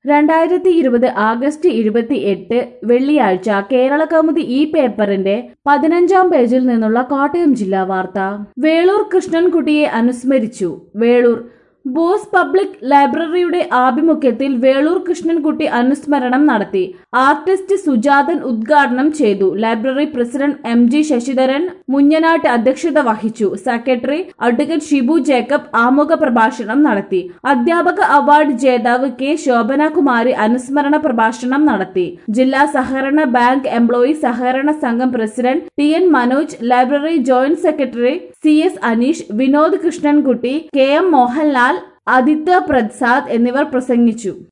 രണ്ടായിരത്തി ഇരുപത് ആഗസ്റ്റ് ഇരുപത്തി എട്ട് വെള്ളിയാഴ്ച കേരള കൗമുദി ഈ പേപ്പറിന്റെ പതിനഞ്ചാം പേജിൽ നിന്നുള്ള കോട്ടയം ജില്ലാ വാർത്ത വേളൂർ കൃഷ്ണൻകുട്ടിയെ അനുസ്മരിച്ചു വേളൂർ ബോസ് പബ്ലിക് ലൈബ്രറിയുടെ ആഭിമുഖ്യത്തിൽ വേളൂർ കൃഷ്ണൻകുട്ടി അനുസ്മരണം നടത്തി ആർട്ടിസ്റ്റ് സുജാതൻ ഉദ്ഘാടനം ചെയ്തു library president M G Sasidharan Munjanattu അധ്യക്ഷത വഹിച്ചു സെക്രട്ടറി അഡ്വക്കേറ്റ് ഷിബു ജേക്കബ് ആമുഖ പ്രഭാഷണം നടത്തി അധ്യാപക അവാർഡ് ജേതാവ് കെ ശോഭനകുമാരി അനുസ്മരണ പ്രഭാഷണം നടത്തി ജില്ലാ സഹകരണ ബാങ്ക് എംപ്ലോയി സഹകരണ സംഘം president T N Manoj library joint secretary C S Aneesh Vinod Krishnankutty K M Mohanlal Aditya Prasad എന്നിവർ പ്രസംഗിച്ചു